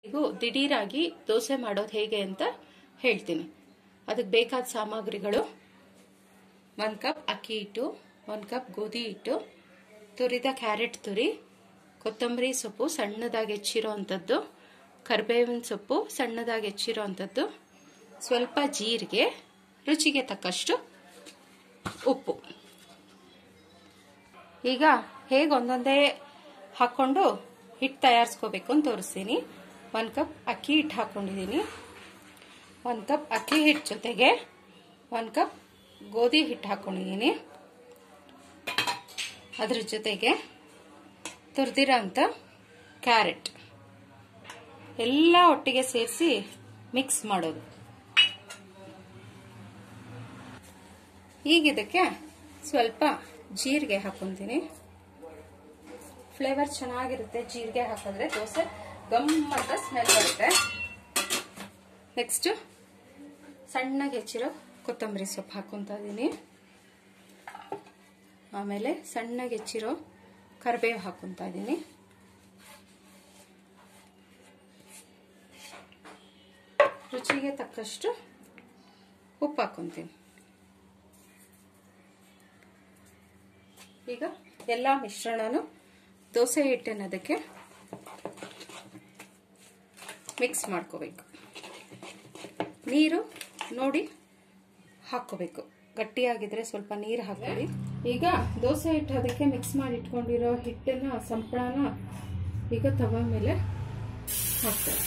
ಈಗ ದಿಢೀರಾಗಿ ದೋಸೆ ಮಾಡೋದು ಹೇಗೆ ಅಂತ ಹೇಳ್ತೀನಿ ಅದಕ್ಕೆ ಬೇಕಾದ ಸಾಮಗ್ರಿಗಳು ಒಂದು ಕಪ್ ಅಕ್ಕಿ ಹಿಟ್ಟು ಒಂದು ಕಪ್ ಗೋಧಿ ಹಿಟ್ಟು ತುರಿದ ಕ್ಯಾರೆಟ್ ತುರಿ ಕೊತ್ತಂಬರಿ ಸೊಪ್ಪು ಸಣ್ಣದಾಗಿ ಹೆಚ್ಚಿರೋ ಅಂಥದ್ದು ಕರಿಬೇವಿನ ಸೊಪ್ಪು ಸಣ್ಣದಾಗಿ ಹೆಚ್ಚಿರೋ ಅಂಥದ್ದು ಸ್ವಲ್ಪ ಜೀರಿಗೆ ರುಚಿಗೆ ತಕ್ಕಷ್ಟು ಉಪ್ಪು ಈಗ ಹೇಗೆ ಒಂದೊಂದೇ ಹಾಕ್ಕೊಂಡು ಹಿಟ್ಟು ತಯಾರಿಸ್ಕೋಬೇಕು ಅಂತ ತೋರಿಸ್ತೀನಿ ಒಂದು ಕಪ್ ಅಕ್ಕಿ ಹಿಟ್ಟು ಹಾಕ್ಕೊಂಡಿದ್ದೀನಿ ಒಂದು ಕಪ್ ಅಕ್ಕಿ ಹಿಟ್ಟು ಜೊತೆಗೆ ಒಂದು ಕಪ್ ಗೋಧಿ ಹಿಟ್ಟು ಹಾಕ್ಕೊಂಡಿದ್ದೀನಿ ಅದ್ರ ಜೊತೆಗೆ ತುರಿದಿರೋ ಅಂಥ ಕ್ಯಾರೆಟ್ ಎಲ್ಲ ಒಟ್ಟಿಗೆ ಸೇರಿಸಿ ಮಿಕ್ಸ್ ಮಾಡೋದು ಈಗ ಇದಕ್ಕೆ ಸ್ವಲ್ಪ ಜೀರಿಗೆ ಹಾಕೊತೀನಿ ಫ್ಲೇವರ್ ಚೆನ್ನಾಗಿರುತ್ತೆ ಜೀರಿಗೆ ಹಾಕಿದ್ರೆ ದೋಸೆ ಗಮ್ ಅಂತ ಸ್ಮೆಲ್ ಬರುತ್ತೆ ನೆಕ್ಸ್ಟ್ ಸಣ್ಣಗೆ ಹೆಚ್ಚಿರೋ ಕೊತ್ತಂಬರಿ ಸೊಪ್ಪು ಹಾಕೊತಾ ಇದ್ದೀನಿ ಆಮೇಲೆ ಸಣ್ಣಗೆ ಹೆಚ್ಚಿರೋ ಕರಿಬೇವು ಹಾಕೊತಾ ಇದ್ದೀನಿ ರುಚಿಗೆ ತಕ್ಕಷ್ಟು ಉಪ್ಪು ಹಾಕೊತೀನಿ ಈಗ ಎಲ್ಲ ಮಿಶ್ರಣನು ದೋಸೆ ಹಿಟ್ಟಿನ ಅದಕ್ಕೆ ಮಿಕ್ಸ್ ಮಾಡ್ಕೋಬೇಕು ನೀರು ನೋಡಿ ಹಾಕ್ಕೋಬೇಕು ಗಟ್ಟಿಯಾಗಿದ್ರೆ ಸ್ವಲ್ಪ ನೀರು ಹಾಕೊಳ್ಳಿ ಈಗ ದೋಸೆ ಹಿಟ್ಟು ಅದಕ್ಕೆ ಮಿಕ್ಸ್ ಮಾಡಿ ಇಟ್ಕೊಂಡಿರೋ ಹಿಟ್ಟನ್ನ ಸಂಪಳನ ಈಗ ತವ ಮೇಲೆ ಹಾಕ್ತಾರೆ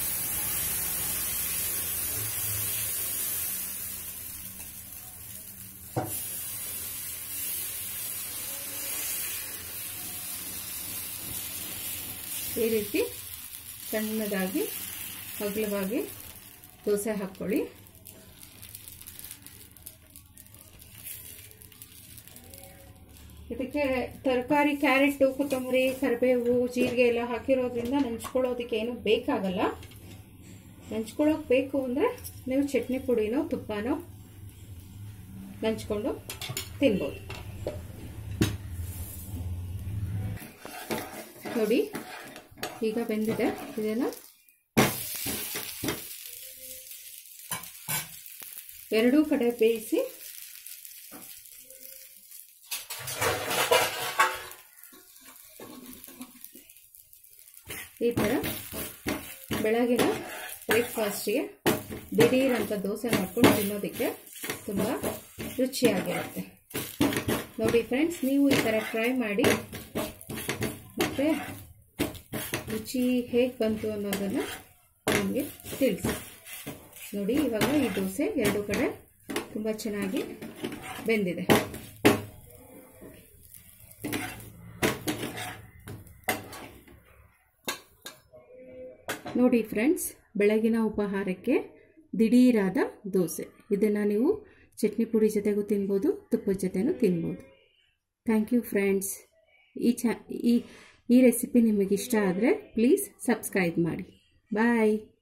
ಈ ರೀತಿ ಸಣ್ಣದಾಗಿ ಅಗಲವಾಗಿ ದೋಸೆ ಹಾಕ್ಕೊಳ್ಳಿ ಇದಕ್ಕೆ ತರಕಾರಿ ಕ್ಯಾರೆಟು ಕೊತ್ತಂಬರಿ ಕರಿಬೇವು ಜೀರಿಗೆ ಎಲ್ಲ ಹಾಕಿರೋದ್ರಿಂದ ನೆಂಚ್ಕೊಳ್ಳೋದಕ್ಕೆ ಏನು ಬೇಕಾಗಲ್ಲ ನೆಂಚ್ಕೊಳ್ಳೋಕೆ ಬೇಕು ಅಂದರೆ ನೀವು ಚಟ್ನಿ ಪುಡಿನೋ ತುಪ್ಪನೋ ನೆಂಚ್ಕೊಂಡು ತಿನ್ಬೋದು ನೋಡಿ ಈಗ ಬೆಂದಿದೆ ಇದನ್ನು ಎರಡೂ ಕಡೆ ಬೇಯಿಸಿ ಈ ಥರ ಬೆಳಗಿನ ಬ್ರೇಕ್ಫಾಸ್ಟ್ಗೆ ದಿಢೀರ್ ಅಂತ ದೋಸೆ ಮಾಡ್ಕೊಂಡು ತಿನ್ನೋದಕ್ಕೆ ತುಂಬ ರುಚಿಯಾಗಿರುತ್ತೆ ನೋಡಿ ಫ್ರೆಂಡ್ಸ್ ನೀವು ಈ ಥರ ಟ್ರೈ ಮಾಡಿ ಮತ್ತು ರುಚಿ ಹೇಗೆ ಬಂತು ಅನ್ನೋದನ್ನು ನಿಮಗೆ ತಿಳಿಸಿ ನೋಡಿ ಇವಾಗ ಈ ದೋಸೆ ಎರಡು ಕಡೆ ತುಂಬ ಚೆನ್ನಾಗಿ ಬೆಂದಿದೆ ನೋಡಿ ಫ್ರೆಂಡ್ಸ್ ಬೆಳಗಿನ ಉಪಹಾರಕ್ಕೆ ದಿಢೀರಾದ ದೋಸೆ ಇದನ್ನು ನೀವು ಚಟ್ನಿ ಪುಡಿ ಜೊತೆಗೂ ತಿನ್ಬೋದು ತುಪ್ಪದ ಜೊತೆನೂ ತಿನ್ಬೋದು ಥ್ಯಾಂಕ್ ಯು ಫ್ರೆಂಡ್ಸ್ ಈ ಚ ಈ ಈ ರೆಸಿಪಿ ನಿಮಗೆ ಇಷ್ಟ ಆದರೆ ಪ್ಲೀಸ್ ಸಬ್ಸ್ಕ್ರೈಬ್ ಮಾಡಿ ಬಾಯ್